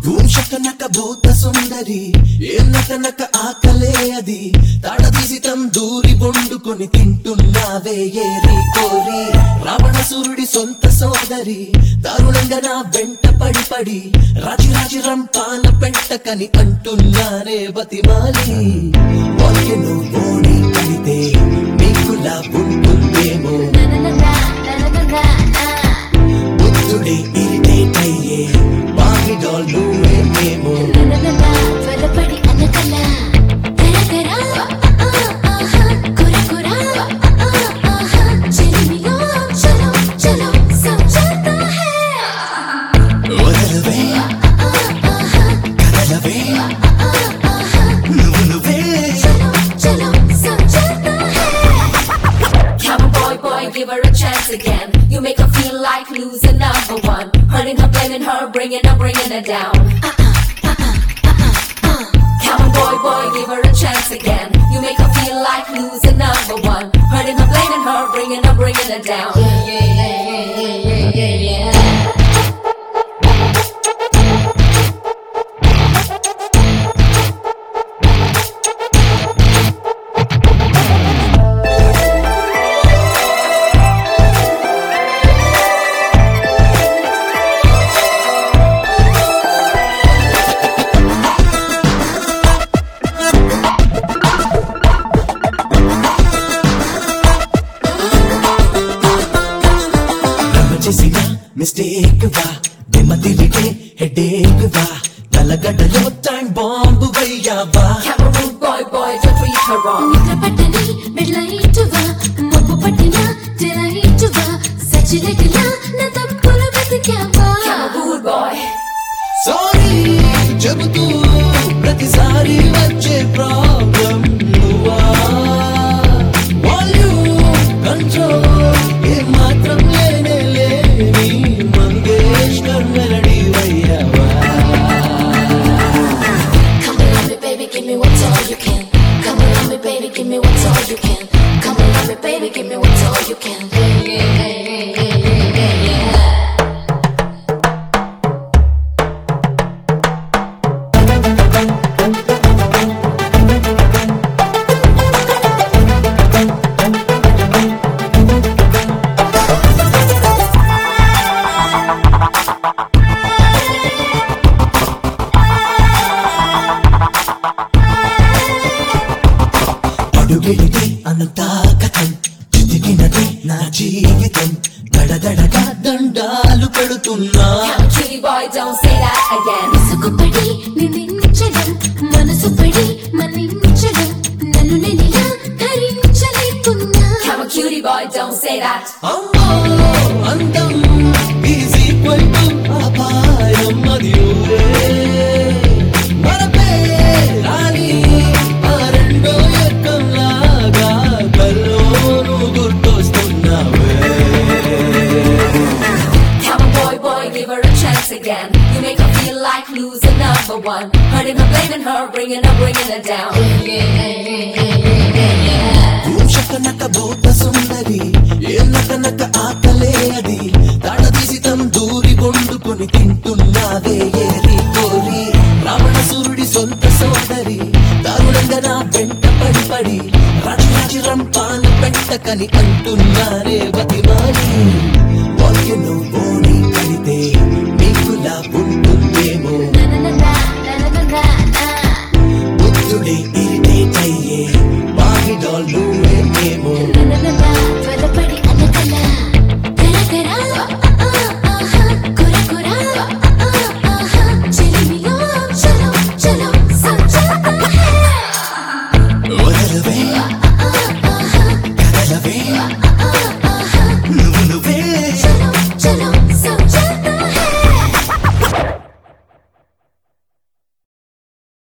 భూషకనక భూత సుందరి ఏనకనక ఆకలే అది తాడదీసి తం దూరి బొండుకొని తింటున్నావే ఏరి కోరి రావణసురుడి సొంత సోదరి దారుణంగా నా వెంట పడి పడి రాజి రాజి రంపాల పెంటకని అంటున్నారే బతిమాలి వాక్యను ఓడి కడితే నీకులా ఉంటుందేమో బుద్ధుడే ఇరిటేట్ అయ్యే బావిడాల్ నువ్వే మేము త్వరపడి అనకల తెర తెర కుర కుర చెలిమిలో చలో చలో సమझाता है వదలవే కదలవే నువ్వు నువ్వే చలో చలో సమझाता है Come on, boy, boy, give her a chance again. You make her feel like losing number one. Hurting her, blaming her, bringing her, bringing her down. Come on, boy, boy, give her a chance again. You make her feel like losing number one. Hurting her, blaming her, bringing her, bringing her down. Yeah, yeah, yeah, yeah, yeah, yeah, yeah. నమ్మ చేసిన mistake వా దిమ్మ తిరిగే headache వా తలగడ్డలో time bomb వయ్యావా Come on, rude boy, boy, don't treat her wrong. నిద్ర పట్టని మెడలైటువా మబ్బు పట్టిన తెలైటువా సచిలకిలా నా తప్పులు వెతికావా Come on, rude boy. Sorry చెబుతూ ప్రతిసారి వచ్చే ప్రాబ్లం నువ్వా వాల్యూమ్ కంట్రోల్ ఏ మాత్రం లేనే లేని మంగేష్కర్ మెలడీ వయ్యావా Come on, love me, baby, give me what's all you can. Come on, love me, baby, give me what's all you can. Come on, love me, baby, give me what's all you can. Yeah, yeah, yeah, yeah, yeah, yeah, yeah. అడుగెడితే అంతా కథం చితికినది నా జీవితం దడదడగా దండాలు పెడుతున్నా Come on, cutie boy, don't say that again. ముసుగుపడి నిందించడం మనసు పడి మన్నించడం నన్ను నేనిలా ధరించలేకున్నా Come on, cutie boy, don't say that. అమ్మో అందం ఈజ్ ఈక్వల్ టు అపాయం అది ఊరే మరపే రాని ఆ రెండో ఎక్కంలాగా కల్లోను గుర్తొస్తున్నావే Come on, boy, boy, give her a chance again. You make her feel like losing number one. Hurting her, blaming her, bringing her, bringing her down. Yeah, yeah, yeah, yeah, yeah, yeah. భూషకనక భూత సుందరి ఏనకనక ఆకలే అది తాడదీసి తం దూరి బొండుకొని తింటున్నావే ఏరి కోరి రావణసురుడి సొంత సోదరి దారుణంగా నా వెంట పడి పడి రాజరాజి రంపాల పెంటకని అంటున్నారే బతిమాలి వాక్యను ఓడి కడితే నీకులా ఉంటుందేమో బుద్ధుడే ఇరిటేట్ అయ్యే బావిడాల్ నువ్వే మేము త్వరపడి అనకల తెర తెర కుర కుర చెలిమిలో చలో చలో సమझाता है వదలవే